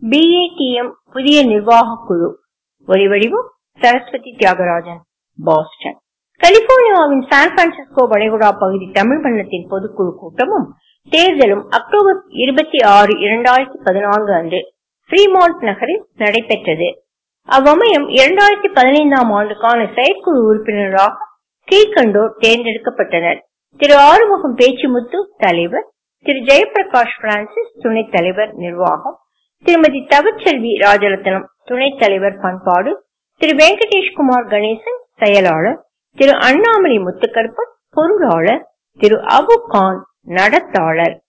BADM புதிய நிர்வாக குழு ஒலிவடிவம் சரஸ்வதி தியாகராஜன் பாஸ்டன் கலிபோர்னியாவின் சான் பிரான்சிஸ்கோ வளைகுடா பகுதி தமிழ் மன்றத்தின் பொதுக்குழு கூட்டமும் தேர்தலும் அக்டோபர் இருபத்தி ஆறு இரண்டாயிரத்தி பதினான்கு அன்று ஃப்ரீமான்ட் நகரில் நடைபெற்றது அவ்வமயம் இரண்டாயிரத்தி பதினைந்தாம் ஆண்டுக்கான செயற்குழு உறுப்பினராக கீழ்கண்டோர் தேர்ந்தெடுக்கப்பட்டனர் திரு ஆறுமுகம் பேச்சுமுத்து தலைவர் திரு ஜெயபிரகாஷ் பிரான்சிஸ் துணைத் தலைவர் நிர்வாகம் திருமதி தவச்செல்வி ராஜரத்னம் துணைத் தலைவர் பண்பாடு திரு வெங்கடேஷ்குமார் கணேசன் செயலாளர் திரு அண்ணாமலை முத்துக்கருப்பன் பொருளாளர் திரு அபு கான் நடத்தாளர்